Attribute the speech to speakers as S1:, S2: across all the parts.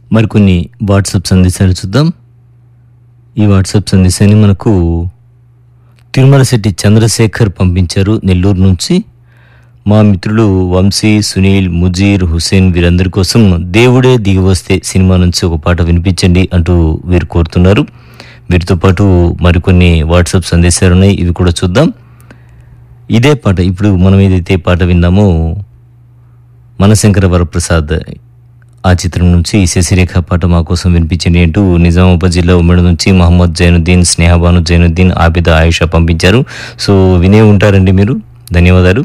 S1: మరికొన్ని వాట్సాప్ సందేశాలు చూద్దాం ఈ వాట్సాప్ సందేశాన్ని మనకు తిరుమల శెట్టి చంద్రశేఖర్ పంపించారు నెల్లూరు నుంచి మా మిత్రులు వంశీ సునీల్ ముజీర్ హుసేన్ వీరందరి కోసం దేవుడే దిగివస్తే సినిమా నుంచి ఒక పాట వినిపించండి అంటూ వీరు కోరుతున్నారు వీరితో పాటు మరికొన్ని వాట్సాప్ సందేశాలు ఉన్నాయి ఇవి కూడా చూద్దాం ఇదే పాట ఇప్పుడు మనం ఏదైతే పాట విందామో మనశంకర వరప్రసాద్ ఆ చిత్రం నుంచి శశిరేఖ పాట మా కోసం వినిపించండి అంటూ నిజామాబాద్ జిల్లా ఉమ్మడి నుంచి మహమ్మద్ జైనుద్దీన్ స్నేహబాను జైనుద్దీన్ ఆబిద ఆయిషా పంపించారు సో వినే ఉంటారండి మీరు ధన్యవాదాలు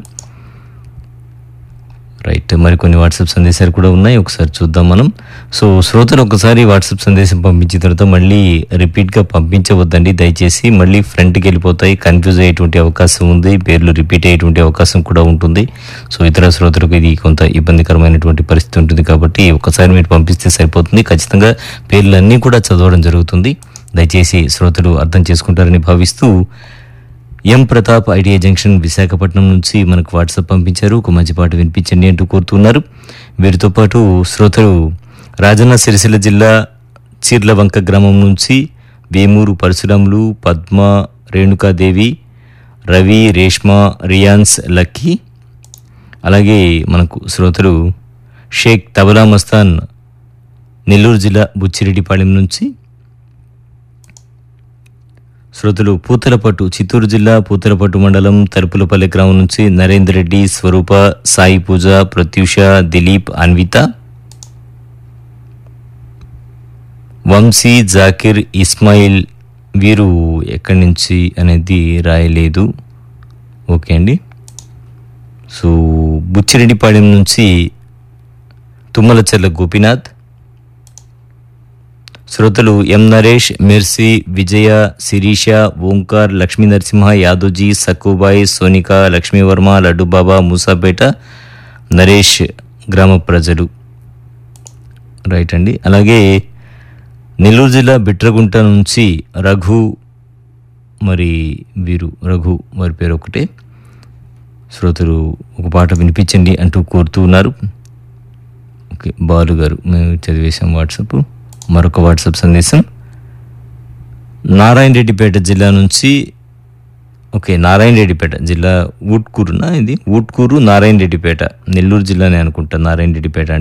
S1: రైట్ మరికొన్ని వాట్సాప్ సందేశాలు కూడా ఉన్నాయి ఒకసారి చూద్దాం మనం సో శ్రోతలు ఒకసారి వాట్సాప్ సందేశం పంపించిన తర్వాత మళ్ళీ రిపీట్గా పంపించవద్దండి దయచేసి మళ్ళీ ఫ్రంట్కి వెళ్ళిపోతాయి కన్ఫ్యూజ్ అయ్యేటువంటి అవకాశం ఉంది పేర్లు రిపీట్ అయ్యేటువంటి అవకాశం కూడా ఉంటుంది సో ఇతర శ్రోతలకు ఇది కొంత ఇబ్బందికరమైనటువంటి పరిస్థితి ఉంటుంది కాబట్టి ఒకసారి మీరు పంపిస్తే సరిపోతుంది ఖచ్చితంగా పేర్లన్నీ కూడా చదవడం జరుగుతుంది దయచేసి శ్రోతలు అర్థం చేసుకుంటారని భావిస్తూ M Pratap ITI junction Visakhapatnam నుంచి మనకు వాట్సాప్ పంపించారు ఒక మంచి పాట వినిపించండి అంటూ కోరుతున్నారు వీరితో పాటు శ్రోతలు రాజన్న సిరిసిల్ల జిల్లా చీర్లవంక గ్రామం నుంచి వేమూరు పరశురాములు పద్మ రేణుకాదేవి రవి రేష్మ రియాన్స్ లక్కీ అలాగే మనకు శ్రోతలు షేక్ తబలా మస్తాన్ నెల్లూరు జిల్లా బుచ్చిరెడ్డిపాళెం నుంచి శ్రోతలు పూతలపట్టు చిత్తూరు జిల్లా పూతలపట్టు మండలం తలుపులపల్లి గ్రామం నుంచి నరేందర్ రెడ్డి స్వరూప సాయి పూజ ప్రత్యూష దిలీప్ అన్విత వంశీ జాకిర్ ఇస్మాయిల్ వీరు ఎక్కడి నుంచి అనేది రాయలేదు ఓకే అండి సో బుచ్చిరెడ్డిపాళెం నుంచి తుమ్మలచెల్ల గోపీనాథ్ శ్రోతలు ఎం నరేష్ మెర్సీ విజయ శిరీష ఓంకార్ లక్ష్మీ నరసింహ యాదవ్జీ సక్కుబాయ్ సోనిక లక్ష్మీవర్మ లడ్డుబాబా మూసాపేట నరేష్ గ్రామ ప్రజలు రైట్ అండి అలాగే నెల్లూరు జిల్లా బిట్రగుంట నుంచి రఘు మరి వీరు రఘు వారి పేరు ఒకటే శ్రోతలు ఒక పాట వినిపించండి అంటూ కోరుతూ ఉన్నారు ఓకే బాలు గారు మేము చదివేశాం వాట్సాప్ మరొక వాట్సాప్ సందేశం నారాయణ రెడ్డిపేట జిల్లా నుంచి ఓకే నారాయణ రెడ్డిపేట జిల్లా ఊట్కూరునా ఇది ఊట్కూరు నారాయణ రెడ్డిపేట నెల్లూరు జిల్లానే అనుకుంటా నారాయణ రెడ్డిపేట